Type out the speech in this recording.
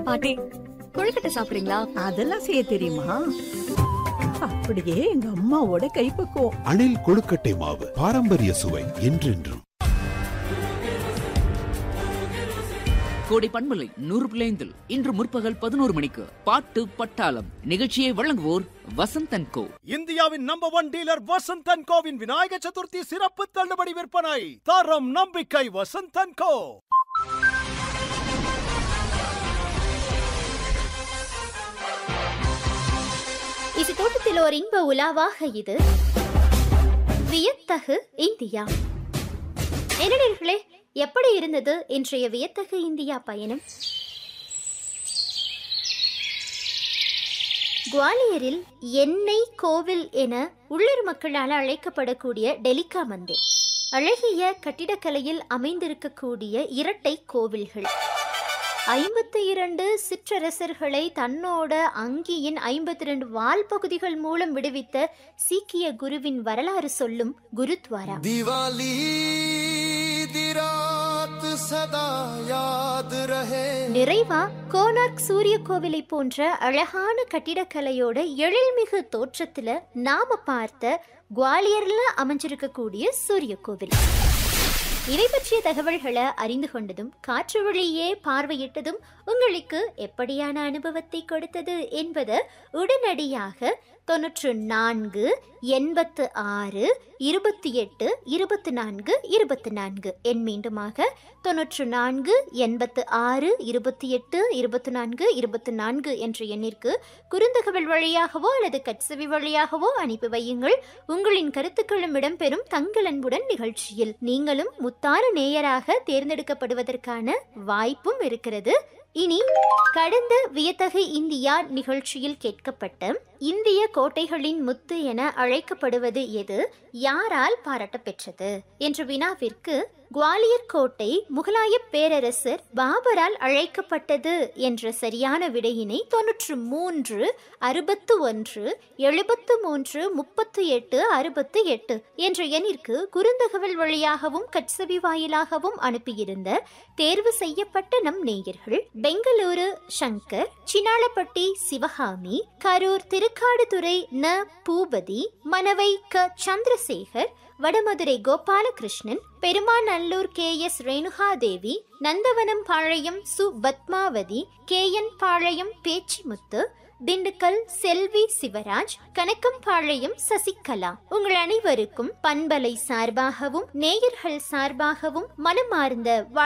பாட்டி கொழுக்கட்டை சாப்பிடுறீங்களா அதெல்லாம் செய்ய தெரியுமா அப்படியே எங்க அம்மாவோட கைப்பக்குவம் அணில் கொழுக்கட்டை மாவு பாரம்பரிய சுவை என்றென்றும் கோடை பண்பலை நூறு பிள்ளைந்தில் இன்று முற்பகல் பதினோரு மணிக்கு பாட்டு பட்டாளம் நிகழ்ச்சியை வழங்குவோர் வசந்தன் கோ இந்தியாவின் நம்பர் ஒன் டீலர் வசந்தன் கோவின் விநாயக சதுர்த்தி சிறப்பு தள்ளுபடி விற்பனை தரம் நம்பிக்கை வசந்தன் கோ இது தோட்டத்தில் ஒரு இன்ப உலாவாக இது வியத்தகு இந்தியா என்னடர்களே எப்படி இருந்தது இன்றைய வியத்தகு இந்தியா பயணம் குவாலியரில் எண்ணெய் கோவில் என உள்ளூர் மக்களால் அழைக்கப்படக்கூடிய டெலிகா மந்திர் அழகிய கட்டிடக்கலையில் அமைந்திருக்கக்கூடிய இரட்டை கோவில்கள் ஐம்பத்தி இரண்டு சிற்றரசர்களை தன்னோட அங்கியின் ஐம்பத்தி இரண்டு வால் பகுதிகள் மூலம் விடுவித்த சீக்கிய குருவின் வரலாறு சொல்லும் குருத்வாரா दिवाली दी रात सदा याद रहे நிறைவா கோனார்க் சூரிய கோவிலை போன்ற அழகான கட்டிடக்கலையோட எழில்மிகு தோற்றத்துல நாம பார்த்த குவாலியர்ல அமைஞ்சிருக்கக்கூடிய சூரிய கோவில் இதை பற்றிய தகவல்களை அறிந்து கொண்டதும் காற்று வழியே பார்வையிட்டதும் உங்களுக்கு எப்படியான அனுபவத்தை கொடுத்தது என்பது உடனடியாக தொன்னூற்று நான்கு எண்பத்து ஆறு இருபத்தி எட்டு இருபத்தி நான்கு இருபத்தி நான்கு என் மீண்டுமாக தொன்னூற்று நான்கு எண்பத்து ஆறு இருபத்தி எட்டு இருபத்தி நான்கு இருபத்தி நான்கு என்ற எண்ணிற்கு குறுந்தகவல் வழியாகவோ அல்லது கட்சவி வழியாகவோ அனுப்பி வையுங்கள் உங்களின் கருத்துக்களும் இடம்பெறும் தங்கள் அன்புடன் நிகழ்ச்சியில் நீங்களும் முத்தான நேயராக தேர்ந்தெடுக்கப்படுவதற்கான வாய்ப்பும் இருக்கிறது இனி கடந்த வியத்தகு இந்தியா நிகழ்ச்சியில் கேட்கப்பட்ட இந்திய கோட்டைகளின் முத்து என அழைக்கப்படுவது எது யாரால் பாராட்ட பெற்றது என்ற வினாவிற்கு குவாலியர் கோட்டை முகலாய பேரரசர் பாபரால் அழைக்கப்பட்டது என்ற சரியான விடையினை தொன்னூற்று மூன்று அறுபத்து ஒன்று எழுபத்து மூன்று முப்பத்து எட்டு அறுபத்து எட்டு என்ற எண்ணிற்கு குறுந்தகவல் வழியாகவும் கட்சவி வாயிலாகவும் அனுப்பியிருந்த தேர்வு செய்யப்பட்ட நம் நேயர்கள் பெங்களூரு சங்கர் சினாளப்பட்டி சிவகாமி கரூர் திருக்காடுதுறை ந பூபதி மனவை க சந்திரசேகர் வடமதுரை கோபாலகிருஷ்ணன் பெருமாநல்லூர் கே எஸ் ரேணுகாதேவி நந்தவனம் பாளையம் சு பத்மாவதி கே என் பாளையம் பேச்சிமுத்து திண்டுக்கல் செல்வி சிவராஜ் கணக்கம்பாளையம் சசிகலா உங்கள் அனைவருக்கும் பண்பலை சார்பாகவும் நேயர்கள் சார்பாகவும் மனமார்ந்த